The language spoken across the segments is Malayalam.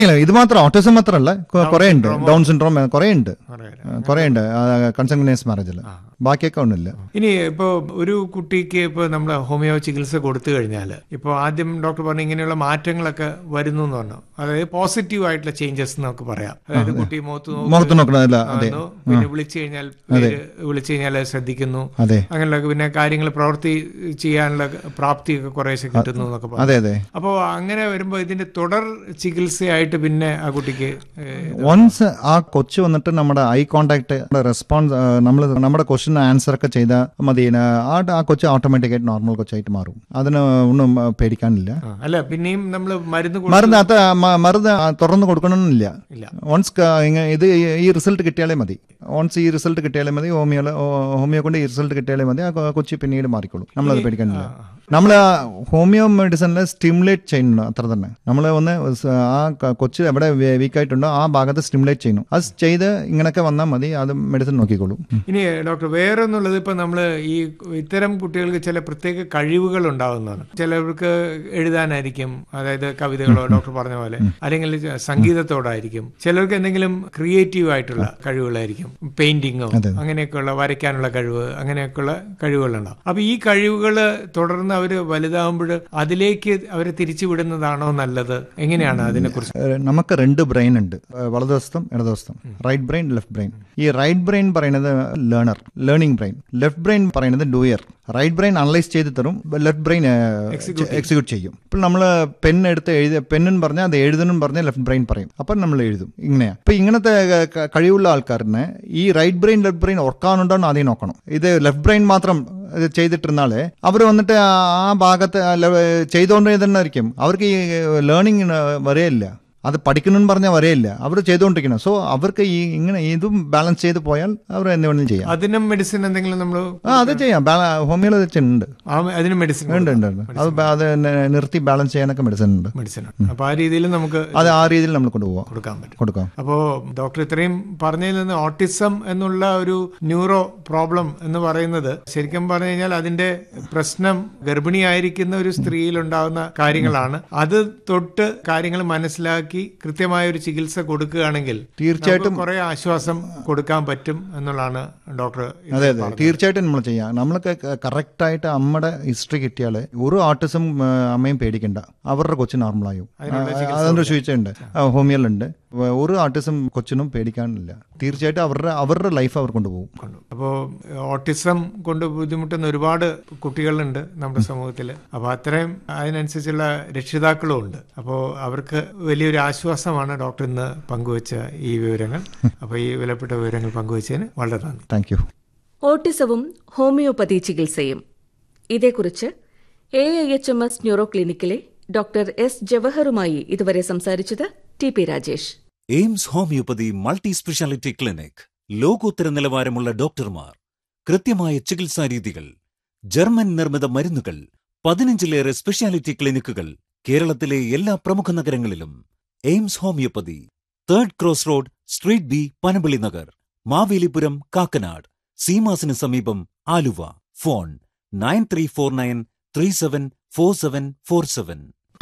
ഇല്ല, ഇത് മാത്രം ഓട്ടിസം മാത്രമല്ല കൊ- കുറേ ഉണ്ട് ഡൗൺ സിൻഡ്രോം കുറേ ഉണ്ട് കുറേ ഉണ്ട് കൺസംഗ്നേസ് മാരേജിൽ ബാക്കിയൊക്കെ ഒന്നുമില്ല ഇനി ഇപ്പോൾ ഒരു കുട്ടിക്ക് ഇപ്പോൾ നമ്മൾ ഹോമിയോ ചികിത്സ കൊടുത്തു കഴിഞ്ഞാൽ ഇപ്പോൾ ആദ്യം ഡോക്ടർ പറഞ്ഞു ഇങ്ങനെയുള്ള മാറ്റങ്ങളൊക്കെ വരുന്നു എന്ന് പറഞ്ഞു അതായത് പോസിറ്റീവ് ആയിട്ടുള്ള ചേഞ്ചസ് നമുക്ക് പറയാം അതായത് കുട്ടി മുഖത്ത് നോക്കി മുഖത്ത് നോക്കണമല്ല അതെ കാണുന്നു, പിന്നെ വിളിച്ചു കഴിഞ്ഞാൽ പേര് വിളിച്ചു കഴിഞ്ഞാൽ ശ്രദ്ധിക്കുന്നു അതെ അങ്ങനെയുള്ള പിന്നെ കാര്യങ്ങൾ പ്രവൃത്തി ചെയ്യാനുള്ള പ്രാപ്തിയൊക്കെ കുറേശ്ശെ കിട്ടുന്നു എന്നൊക്കെ പറഞ്ഞു അതെ അതെ അപ്പോൾ അങ്ങനെ വരുമ്പോൾ ഇതിന്റെ തുടർ ചികിത്സയായിട്ട് പിന്നെ ആ കുട്ടിക്ക് ഏഹ്, വൺസ് ആ കൊച്ചു വന്നിട്ട് നമ്മുടെ ഐ കോണ്ടാക്ട് റെസ്പോൺസ് നമ്മൾ നമ്മുടെ ക്വസ്റ്റ്യൻ ആൻസർ ഒക്കെ ചെയ്താൽ മതി ആ ആ കൊച്ചു ഓട്ടോമാറ്റിക് ആയിട്ട് നോർമൽ കൊച്ചായിട്ട് മാറും അതിന് ഒന്നും ആ, പേടിക്കാനില്ല ആ, അല്ല പിന്നെയും നമ്മൾ മരുന്ന് കൊടു- മരുന്ന് അത് മ- മരുന്ന് ആ, തുറന്ന് കൊടുക്കണമെന്നില്ല ഇല്ല. വൺസ് ഇത് ഈ റിസൾട്ട് കിട്ടിയാലേ മതി വൺസ് ഈ റിസൾട്ട് കിട്ടിയാലേ മതി ഹോമിയോ ഹോമിയോ കൊണ്ട് ഈ റിസൾട്ട് കിട്ടിയാലേ മതി ആ കൊ- കൊച്ചി പിന്നീട് മാറിക്കോളും നമ്മളത് പേടിക്കാനില്ല നമ്മൾ ഹോമിയോ മെഡിസിനിൽ സ്റ്റിമുലേറ്റ് ചെയ്യുന്നു അത്ര തന്നെ നമ്മൾ ഒന്ന് സ- ആ ക- കൊച്ച് എവിടെ വീക്ക് ആയിട്ടുണ്ടോ ആ ഭാഗത്ത് സ്റ്റിമുലേറ്റ് ചെയ്യുന്നു അത് ചെയ്ത് ഇങ്ങനെയൊക്കെ വന്നാൽ മതി അത് മെഡിസിൻ നോക്കിക്കോളും ഇനി ഡോക്ടർ വേറെ എന്നുള്ളത് ഇപ്പൊ നമ്മൾ ഈ ഇത്തരം കുട്ടികൾക്ക് ചില പ്രത്യേക കഴിവുകൾ ഉണ്ടാവുന്നതാണ് ചിലർക്ക് എഴുതാനായിരിക്കും അതായത് കവിതകളോ ഡോക്ടർ പറഞ്ഞ പോലെ അല്ലെങ്കിൽ സംഗീതത്തോടായിരിക്കും ചിലർക്ക് എന്തെങ്കിലും ക്രിയേറ്റീവ് ആയിട്ടുള്ള കഴിവുകളായിരിക്കും പെയിന്റിങ്ങോ അങ്ങനെയൊക്കെയുള്ള വരയ്ക്കാനുള്ള കഴിവ് അങ്ങനെയൊക്കെയുള്ള കഴിവുകളുണ്ടാവും അപ്പൊ ഈ കഴിവുകൾ തുടർന്ന് അവർ വലുതാവുമ്പോൾ അതിലേക്ക് അവരെ തിരിച്ചുവിടുന്നതാണോ നല്ലത് എങ്ങനെയാണ് അതിനെക്കുറിച്ച് ഏഹ് നമുക്ക് രണ്ട് ബ്രെയിൻ ഉണ്ട് ഏഹ് വലതുവശത്തും ഇടതുവശത്തും റൈറ്റ് ബ്രെയിൻ ലെഫ്റ്റ് ബ്രെയിൻ ഈ റൈറ്റ് ബ്രെയിൻ പറയുന്നത് learner learning brain left brain പറയുന്നത് ഡൂയർ റൈറ്റ് ബ്രെയിൻ അനലൈസ് ചെയ്ത് തരും ലെഫ്റ്റ് ബ്രെയിൻ എക്സിക്യൂട്ട് ചെയ്യും ഇപ്പോൾ നമ്മൾ പെൻ എടുത്ത് എഴുതി പെണ്ണെന്ന് പറഞ്ഞാൽ അത് എഴുതണം പറഞ്ഞാൽ ലെഫ്റ്റ് ബ്രെയിൻ പറയും അപ്പം നമ്മൾ എഴുതും ഇങ്ങനെയാ ഇപ്പൊ ഇങ്ങനത്തെ ക- ക- കഴിവുള്ള ആൾക്കാരന് ഈ റൈറ്റ് ബ്രെയിൻ ലെഫ്റ്റ് ബ്രെയിൻ ഓർക്കാനുണ്ടോ എന്ന് ആദ്യം നോക്കണം ഇത് ലെഫ്റ്റ് ബ്രെയിൻ മാത്രം ഇത് ചെയ്തിട്ടിരുന്നാല് അവർ വന്നിട്ട് ആ ആ ഭാഗത്ത് ആ ലെ- ചെയ്തുകൊണ്ടേ തന്നെ ആയിരിക്കും അവർക്ക് ഈ ലേണിംഗ് വരെയില്ല അത് പഠിക്കണമെന്ന് പറഞ്ഞാൽ വരെയില്ല അവർ ചെയ്തുകൊണ്ടിരിക്കണം സോ അവർക്ക് ഈ ഇങ്ങനെ ഇതും ബാലൻസ് ചെയ്ത് പോയാൽ അവർ എന്ത് വേണമെങ്കിലും ചെയ്യാം അതിനും മെഡിസിൻ എന്തെങ്കിലും നമ്മൾ ആ അത് ചെയ്യാം ഹോമിയോയിൽ ഉണ്ട് അതിന് മെഡിസിൻ ഉണ്ട് ഉണ്ട് ഉണ്ട് അത് ബാ- അത് ന- നിർത്തി ബാലൻസ് ചെയ്യാനൊക്കെ മെഡിസിൻ ഉണ്ട് മെഡിസിൻ അപ്പൊ ആ രീതിയിൽ നമുക്ക് അത് ആ രീതിയിൽ നമ്മൾ കൊണ്ടുപോകാം കൊടുക്കാൻ പറ്റും കൊടുക്കാം അപ്പോ ഡോക്ടർ ഇത്രയും പറഞ്ഞതിൽ നിന്ന് ഓട്ടിസം എന്നുള്ള ഒരു ന്യൂറോ പ്രോബ്ലം എന്ന് പറയുന്നത് ശരിക്കും പറഞ്ഞു കഴിഞ്ഞാൽ അതിന്റെ പ്രശ്നം ഗർഭിണിയായിരിക്കുന്ന ഒരു സ്ത്രീയിൽ ഉണ്ടാകുന്ന കാര്യങ്ങളാണ് അത് തൊട്ട് കാര്യങ്ങൾ മനസ്സിലാക്കി കൃത്യമായ ഒരു ചികിത്സ കൊടുക്കുകയാണെങ്കിൽ തീർച്ചയായിട്ടും കുറെ ആശ്വാസം കൊടുക്കാൻ പറ്റും എന്നുള്ളതാണ് ഡോക്ടർ ഇത് അതെ അതെ തീർച്ചയായിട്ടും നമ്മൾ ചെയ്യാം നമ്മൾക്ക് കറക്റ്റായിട്ട് അമ്മയുടെ ഹിസ്റ്ററി കിട്ടിയാൽ ഒരു ആർട്ടിസം അമ്മയും പേടിക്കണ്ട അവരുടെ കൊച്ചു നോർമലായും അതിൻ്റെ ചികിത്സയുണ്ട് ഹോമിയോയിലുണ്ട് ഒരു ആർട്ടിസം കൊച്ചിനും പേടിക്കാനില്ല തീർച്ചയായിട്ടും അവരുടെ അവരുടെ ലൈഫ് അവർ കൊണ്ടുപോകും അപ്പോൾ ഓട്ടിസം കൊണ്ട് ബുദ്ധിമുട്ടുന്ന ഒരുപാട് കുട്ടികളുണ്ട് നമ്മുടെ സമൂഹത്തിൽ അപ്പോൾ അത്രയും അതിനനുസരിച്ചുള്ള രക്ഷിതാക്കളും ഉണ്ട് അപ്പോൾ അവർക്ക് വലിയൊരു ആശ്വാസമാണ് ഡോക്ടർ ഇന്ന് പങ്കുവച്ച ഈ വിവരങ്ങൾ അപ്പോൾ ഈ വിലപ്പെട്ട വിവരങ്ങൾ പങ്കുവച്ചതിന് വളരെ നന്ദി താങ്ക് യു ഓട്ടിസവും ഹോമിയോപ്പതി ചികിത്സയും ഇതേക്കുറിച്ച് A I H M S neuro ക്ലിനിക്കിലെ ഡോക്ടർ എസ് ജവഹറുമായി ഇതുവരെ സംസാരിച്ചത് T P Rajesh AIMS homeopathy multi speciality clinic ലോകോത്തര നിലവാരമുള്ള ഡോക്ടർമാർ കൃത്യമായ ചികിത്സാ രീതികൾ ജർമ്മൻ നിർമ്മിത മരുന്നുകൾ പതിനഞ്ചിലേറെ സ്പെഷ്യാലിറ്റി ക്ലിനിക്കുകൾ കേരളത്തിലെ എല്ലാ പ്രമുഖ നഗരങ്ങളിലും AIMS homeopathy third cross road street B Panampilly Nagar Mavelipuram Kakkanad സീമാസിന് സമീപം Aluva phone nine three four nine three seven four seven four seven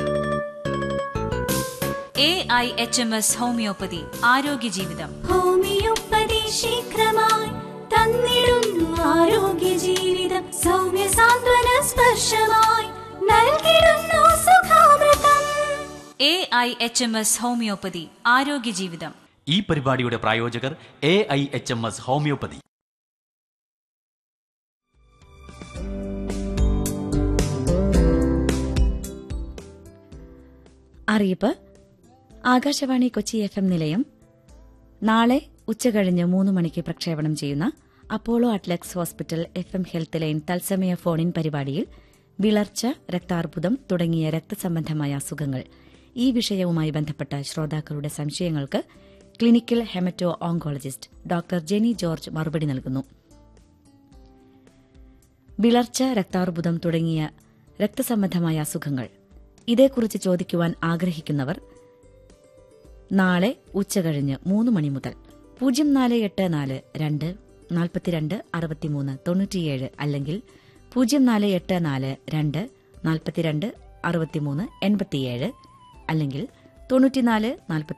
A I H M S homeopathy ആരോഗ്യ ജീവിതം ഹോമിയോപ്പതി ശീഘ്രമായി തന്നിടുന്നു ആരോഗ്യ ജീവിതം സൗമ്യ സാന്ത്വന സ്പർശമായി നൽകിടുന്നു സുഖാമൃതം A I H M S homeopathy ആരോഗ്യ ജീവിതം ഈ പരിപാടിയുടെ പ്രായോജകർ A I H M S homeopathy അറിയിപ്പ് ആകാശവാണി കൊച്ചി എഫ് എം നിലയം നാളെ ഉച്ചകഴിഞ്ഞ് മൂന്ന് മണിക്ക് പ്രക്ഷേപണം ചെയ്യുന്ന Apollo Adlux hospital F M health line തത്സമയ ഫോണിൻ പരിപാടിയിൽ വിളർച്ച രക്താർബുദം തുടങ്ങിയ രക്തസംബന്ധമായ അസുഖങ്ങൾ ഈ വിഷയവുമായി ബന്ധപ്പെട്ട ശ്രോതാക്കളുടെ സംശയങ്ങൾക്ക് clinical hemato oncologist doctor Jeni George മറുപടി നൽകുന്നു വിളർച്ച രക്താർബുദം തുടങ്ങിയ രക്തസംബന്ധമായ അസുഖങ്ങൾ ഇതേക്കുറിച്ച് ചോദിക്കുവാൻ ആഗ്രഹിക്കുന്നവർ നാളെ ഉച്ചകഴിഞ്ഞ് മൂന്ന് മണി മുതൽ പൂജ്യം നാല് എട്ട് നാല് രണ്ട് നാൽപ്പത്തിരണ്ട് അറുപത്തിമൂന്ന് തൊണ്ണൂറ്റിയേഴ് അല്ലെങ്കിൽ പൂജ്യം നാല് എട്ട് നാല് രണ്ട് നാൽപ്പത്തിരണ്ട് അറുപത്തിമൂന്ന് എൺപത്തിയേഴ് അല്ലെങ്കിൽ തൊണ്ണൂറ്റിനാല് നാൽപ്പത്തി